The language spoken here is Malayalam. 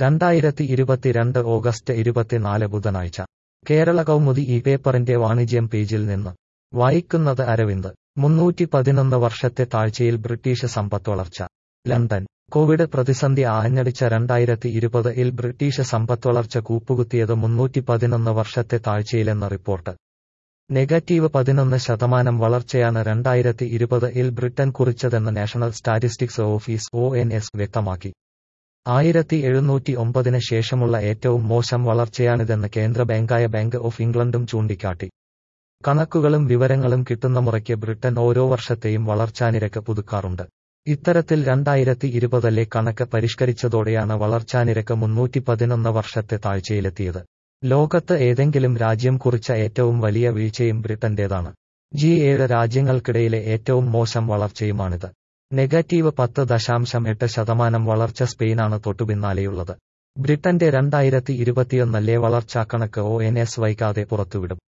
രണ്ടായിരത്തി ഇരുപത്തിരണ്ട് ഓഗസ്റ്റ് ഇരുപത്തിനാല് ബുധനാഴ്ച കേരള കൗമുദി ഈ പേപ്പറിന്റെ വാണിജ്യം പേജിൽ നിന്ന് വായിക്കുന്നത് അരവിന്ദ് മുന്നൂറ്റി പതിനൊന്ന് വർഷത്തെ താഴ്ചയിൽ ബ്രിട്ടീഷ് സമ്പത്ത് വളർച്ച ലണ്ടൻ കോവിഡ് പ്രതിസന്ധി ആഞ്ഞടിച്ച രണ്ടായിരത്തി ഇരുപത് ഇൽ ബ്രിട്ടീഷ് സമ്പദ്വളർച്ച കൂപ്പുകുത്തിയത് മുന്നൂറ്റി പതിനൊന്ന് വർഷത്തെ താഴ്ചയിലെന്ന് റിപ്പോർട്ട് നെഗറ്റീവ് പതിനൊന്ന് ശതമാനം വളർച്ചയാണ് രണ്ടായിരത്തി ഇരുപത് ഇൽ ബ്രിട്ടൻ കുറിച്ചതെന്ന് national statistics office O N S വ്യക്തമാക്കി ആയിരത്തി എഴുന്നൂറ്റി ഒമ്പതിന് ശേഷമുള്ള ഏറ്റവും മോശം വളർച്ചയാണിതെന്ന് കേന്ദ്ര ബാങ്കായ ബാങ്ക് ഓഫ് ഇംഗ്ലണ്ടും ചൂണ്ടിക്കാട്ടി കണക്കുകളും വിവരങ്ങളും കിട്ടുന്ന മുറയ്ക്ക് ബ്രിട്ടൻ ഓരോ വർഷത്തെയും വളർച്ചാനിരക്ക് പുതുക്കാറുണ്ട് ഇത്തരത്തിൽ രണ്ടായിരത്തി ഇരുപതിലെ കണക്ക് പരിഷ്കരിച്ചതോടെയാണ് വളർച്ചാനിരക്ക് മുന്നൂറ്റി പതിനൊന്ന് വർഷത്തെ താഴ്ചയിലെത്തിയത് ലോകത്ത് ഏതെങ്കിലും രാജ്യം കുറിച്ച ഏറ്റവും വലിയ വീഴ്ചയും ബ്രിട്ടന്റേതാണ് ജി ഏഴ് രാജ്യങ്ങൾക്കിടയിലെ ഏറ്റവും മോശം വളർച്ചയുമാണിത് നെഗറ്റീവ് പത്ത് ദശാംശം എട്ട് ശതമാനം വളർച്ച സ്പെയിനാണ് തൊട്ടുപിന്നാലെയുള്ളത് ബ്രിട്ടന്റെ രണ്ടായിരത്തി ഇരുപത്തിയൊന്നിലെ വളർച്ചാക്കണക്ക് ഒ എൻ എസ് വൈകാതെ പുറത്തുവിടും